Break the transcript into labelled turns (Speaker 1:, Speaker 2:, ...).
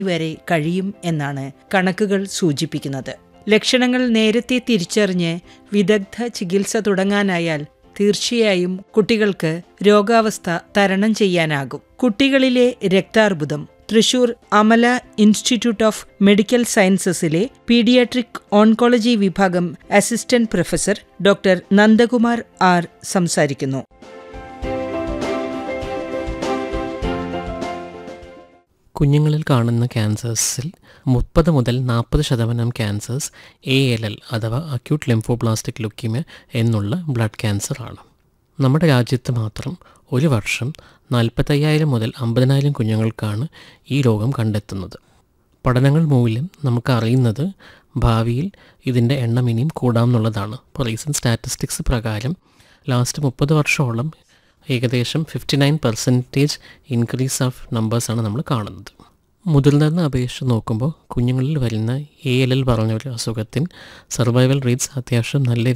Speaker 1: വരെ കഴിയും എന്നാണ് കണക്കുകൾ സൂചിപ്പിക്കുന്നത് ലക്ഷണങ്ങൾ നേരത്തെ തിരിച്ചറിഞ്ഞ് വിദഗ്ധ ചികിത്സ തുടങ്ങാനായാൽ തീർച്ചയായും കുട്ടികൾക്ക് രോഗാവസ്ഥ തരണം ചെയ്യാനാകും കുട്ടികളിലെ രക്താർബുദം Thrissur Amala institute of medical സയൻസസിലെ പീഡിയാട്രിക് ഓൺകോളജി വിഭാഗം assistant professor doctor Nandakumar R സംസാരിക്കുന്നു
Speaker 2: കുഞ്ഞുങ്ങളിൽ കാണുന്ന ക്യാൻസേഴ്സിൽ മുപ്പത് മുതൽ നാൽപ്പത് ശതമാനം ക്യാൻസേഴ്സ് എ എൽ എൽ അഥവാ അക്യൂട്ട് ലിംഫോബ്ലാസ്റ്റിക് ലുക്കീമിയ എന്നുള്ള ബ്ലഡ് ക്യാൻസർ ആണ് നമ്മുടെ രാജ്യത്ത് മാത്രം ഒരു വർഷം നാൽപ്പത്തയ്യായിരം മുതൽ അമ്പതിനായിരം കുഞ്ഞുങ്ങൾക്കാണ് ഈ രോഗം കണ്ടെത്തുന്നത് പഠനങ്ങൾ മൂലം നമുക്ക് അറിയുന്നത് ഭാവിയിൽ ഇതിൻ്റെ എണ്ണം ഇനിയും കൂടാമെന്നുള്ളതാണ് ഇപ്പോൾ റീസെൻറ്റ് സ്റ്റാറ്റിസ്റ്റിക്സ് പ്രകാരം ലാസ്റ്റ് മുപ്പത് വർഷമോളം ഏകദേശം fifty nine percentage increase of നമ്പേഴ്സാണ് നമ്മൾ കാണുന്നത് മുതിർന്നവരിനെ അപേക്ഷിച്ച് നോക്കുമ്പോൾ കുഞ്ഞുങ്ങളിൽ വരുന്ന എ എൽ എൽ പറഞ്ഞ ഒരു അസുഖത്തിന് സർവൈവൽ റേറ്റ്സ് അത്യാവശ്യം നല്ല